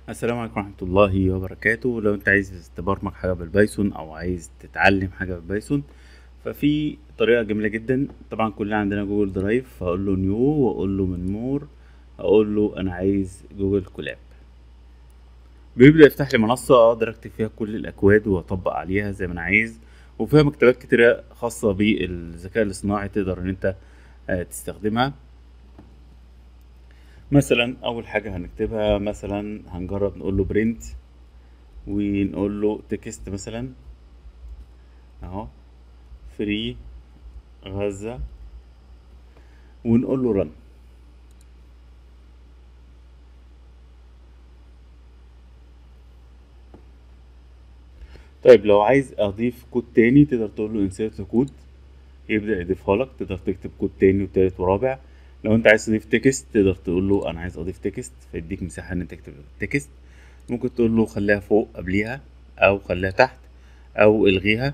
السلام عليكم ورحمة الله وبركاته لو انت عايز تبرمج حاجة بالبايثون او عايز تتعلم حاجة بالبايثون ففي طريقة جميلة جدا طبعا كلنا عندنا جوجل درايف فاقول له نيو واقول له من مور اقول له انا عايز جوجل كولاب بيبدأ يفتح لي منصة اقدر اكتب فيها كل الاكواد واطبق عليها زي ما انا عايز وفيها مكتبات كتيرة خاصة بالذكاء الاصطناعي تقدر ان انت آه، تستخدمها مثلا اول حاجه هنكتبها مثلا هنجرب نقول له برنت ونقول له تكست مثلا اهو فري غزه ونقول له رن طيب لو عايز اضيف كود تاني تقدر تقول له انسيرت كود يبدأ يضيفها لك تقدر تكتب كود تاني وتالت ورابع لو انت عايز تضيف تكست تقدر تقول له انا عايز اضيف تكست فيديك مساحة ان انت تكتب تكست ممكن تقول له خليها فوق قبليها او خليها تحت او الغيها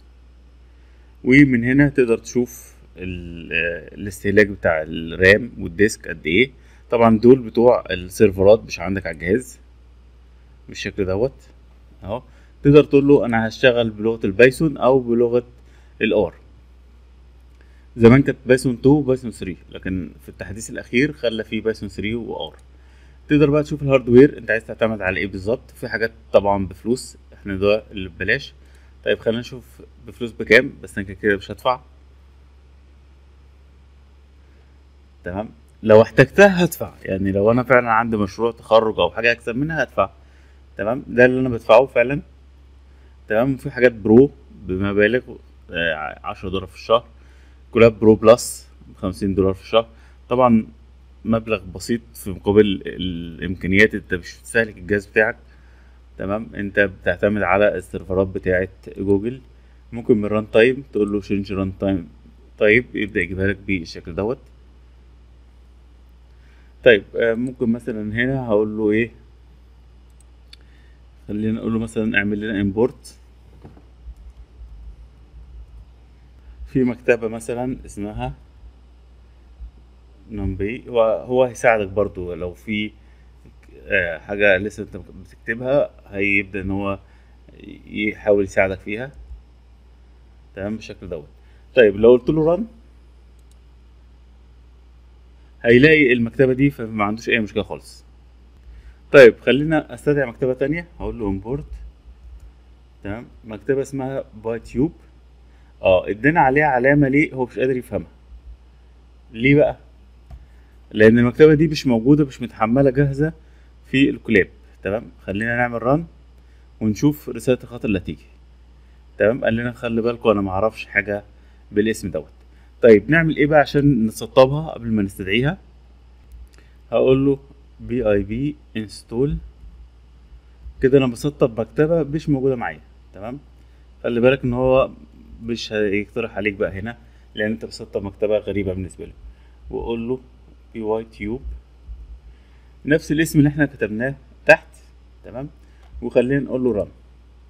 ومن هنا تقدر تشوف ال- آه، الاستهلاك بتاع الرام والديسك قد ايه طبعا دول بتوع السيرفرات مش عندك على الجهاز بالشكل دوت اهو تقدر تقول له انا هشتغل بلغة البايثون او بلغة الار زمان كانت بايثون 2 وبايثون 3 لكن في التحديث الاخير خلى فيه بايثون 3 وار تقدر بقى تشوف الهاردوير انت عايز تعتمد على ايه بالظبط في حاجات طبعا بفلوس احنا ده اللي ببلاش طيب خلينا نشوف بفلوس بكام بس انا كده كده مش هدفع تمام لو احتجتها هدفع يعني لو انا فعلا عندي مشروع تخرج او حاجه اكسب منها هدفع تمام ده اللي انا بدفعه فعلا تمام في حاجات برو بمبالغ آه، عشرة دولار في الشهر كولاب برو بلس بخمسين دولار في الشهر طبعا مبلغ بسيط في مقابل الامكانيات انت مش بتستهلك الجهاز بتاعك تمام انت بتعتمد على السيرفرات بتاعه جوجل ممكن من ران تايم تقول له شينج ران تايم طيب يبدا يجيبها لك بالشكل دوت طيب آه، ممكن مثلا هنا هقول له ايه خلينا نقول له مثلا اعمل لنا امبورت في مكتبة مثلا اسمها نمبي هو هو هيساعدك برضو لو في آه، حاجة لسه انت بتكتبها هيبدأ ان هو يحاول يساعدك فيها تمام بالشكل دوت طيب لو قلت له رن هيلاقي المكتبة دي فما عندوش اي مشكلة خالص طيب خلينا استدعي مكتبة تانية هقول له امبورت تمام مكتبة اسمها باي تيوب اه ادينا عليها علامة ليه هو مش قادر يفهمها ليه بقى لان المكتبة دي مش موجودة مش متحملة جاهزة في الكلاب تمام خلينا نعمل ران ونشوف رسالة الخط اللي هتيجي تمام قال لنا خلي بالكم انا معرفش حاجة بالاسم دوت طيب نعمل ايه بقى عشان نسطبها قبل ما نستدعيها هقول له بي اي بي انستول كده انا بسطب مكتبة مش موجودة معايا تمام خلي بالك ان هو مش هيقترح عليك بقى هنا لان انت بتسطب مكتبة غريبة بالنسبة له واقول له بي واي تيوب نفس الاسم اللي احنا كتبناه تحت تمام وخلينا نقول له رن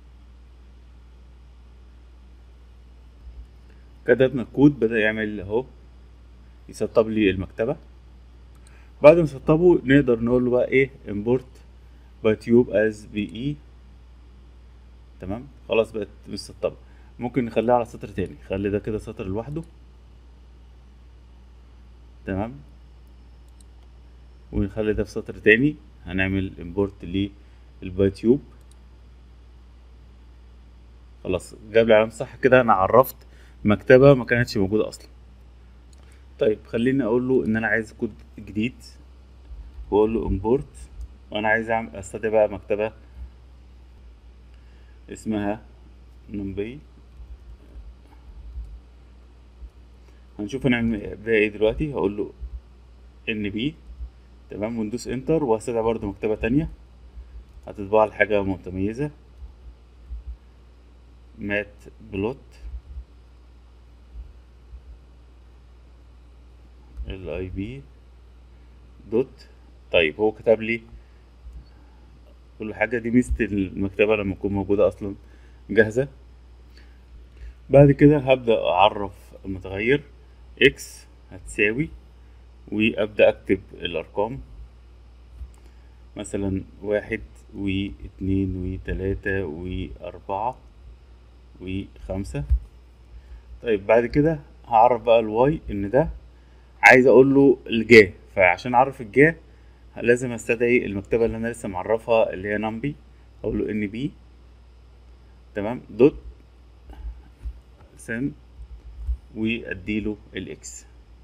كتبنا الكود بدأ يعمل اهو يسطب لي المكتبة بعد ما نسطبه نقدر نقول له بقى ايه import by tube as be تمام خلاص بقت متسطبة ممكن نخليها على سطر تاني خلي ده كده سطر لوحده تمام ونخلي ده في سطر تاني هنعمل import للبايتيوب خلاص جاب لي علامة صح كده انا عرفت مكتبة ما كانتش موجودة اصلا طيب خليني اقول له ان انا عايز كود جديد واقول له import وانا عايز اعمل استدعي بقى مكتبة اسمها نمبي هنشوف هنعمل بيها ايه دلوقتي هقول له ان بي تمام وندوس انتر وهستدعي برضو مكتبة تانية هتطبع لي حاجة متميزة مات بلوت ال اي بي دوت طيب هو كتب لي كل حاجة دي ميزة المكتبة لما تكون موجودة أصلا جاهزة بعد كده هبدأ أعرف المتغير إكس هتساوي وأبدأ أكتب الأرقام مثلا واحد واتنين وتلاتة وأربعة وخمسة طيب بعد كده هعرف بقى الواي ان ده عايز اقول له الجا فعشان اعرف الجا لازم استدعي المكتبة اللي انا لسه معرفها اللي هي نمبي اقول له ان بي تمام دوت سن واديله الاكس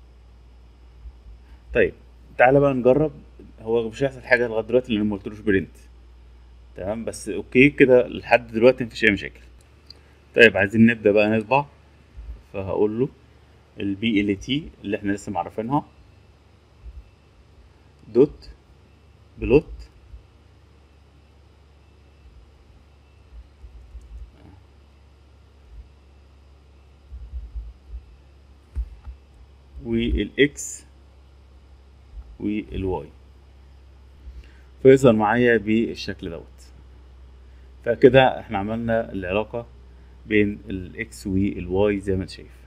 طيب تعالى بقى نجرب هو مش هيحصل حاجه لغايه دلوقتي لان ما قلتلوش برنت تمام بس اوكي كده لحد دلوقتي مفيش اي مشاكل طيب عايزين نبدا بقى نطبع فهقول له البي ال تي اللي احنا لسه معرفينها دوت بلوت والاكس والواي فيظهر معايا بالشكل دوت فكده احنا عملنا العلاقة بين الاكس والواي زي ما انت شايف